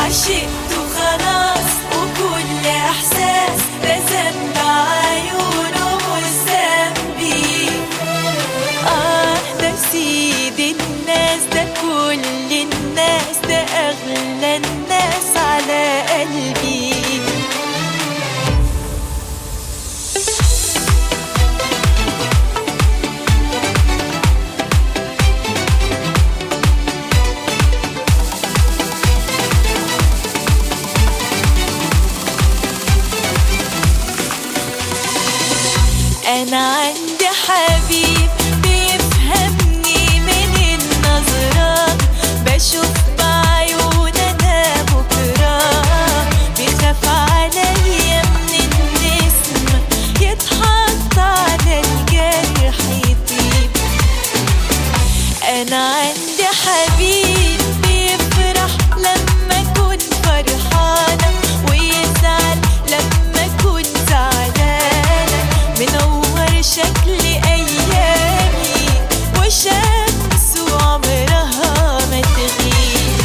عشقته خلاص وكل احساس رسم بعيونه مش ذنبي اه ده سيد الناس ده كل الناس ده اغلى الناس على قلبي انا عندي حبيب بيفهمني من النظرات بشوف بعيون انا بكره بيخاف عليا من النسمة يتحط على الجرح يطيب انا عندي حبيب بيفرح لما اكون فرحانة ويزعل لما اكون زعلانة منور شكل ايامي وشمس عمرها ما تغيب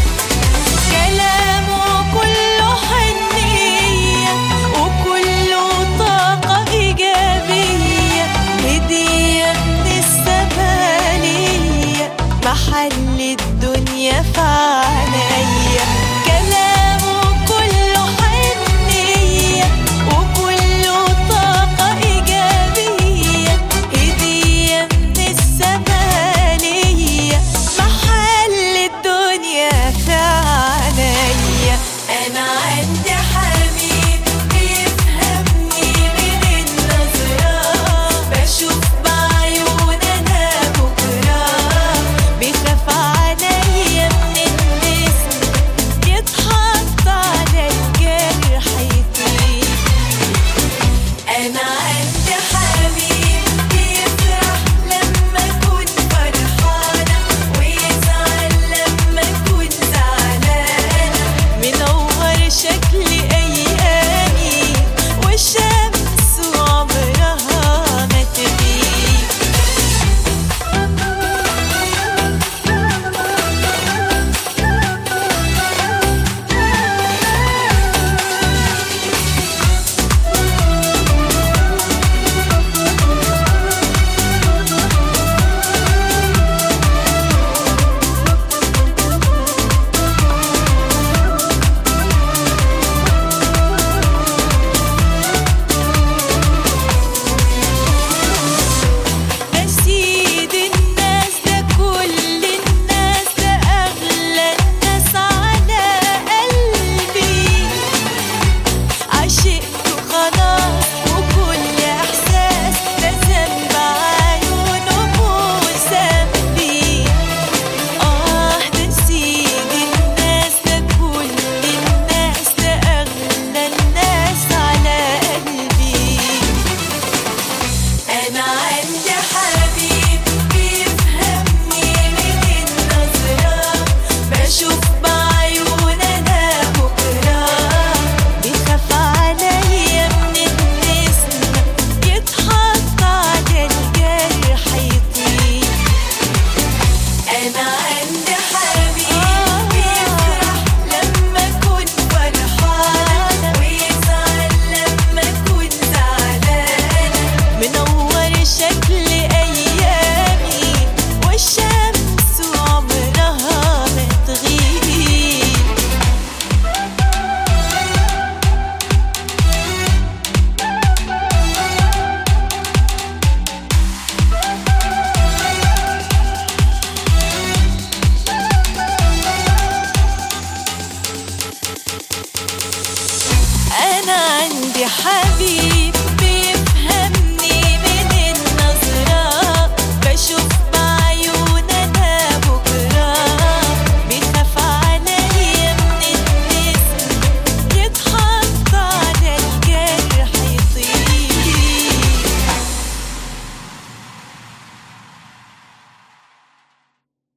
كلامه كله حنية وكله طاقة إيجابية هدية من السمالية محل الدنيا في عينيا كلامه كله حنية وكله طاقة إيجابية هدية من السمالية محل الدنيا في عينيا أنا عندي حبيب بيفهمني من النظرات بشوف بعيون أنا بكرة بيخاف عليا من النسم يتحط على الجرح يطيب أنا عندي حبيب بيفرح لما أكون فرحانة ويزعل لما أكون زعلانة منور شكل أيامي والشمس عمرها ما تغيب ده سيد الناس ده كل الناس ده أغلى الناس على قلبي عشقته خلاص وكل إحساس ده ذنب عيونه مش ذنبي آه ده سيد الناس ده كل الناس ده أغلى الناس على قلبي أنا عندي حبيب بيفهمني من النظرات بشوف بعيون أنا بكرة بيخاف عليا من النسمة يتحط على الجرح يطيب أنا عندي حبيب بيفرح لما أكون فرحانة ويزعل لما أكون زعلانة منور شكل أيامي والشمس عمرها ما تغيب أنا عندي حبيب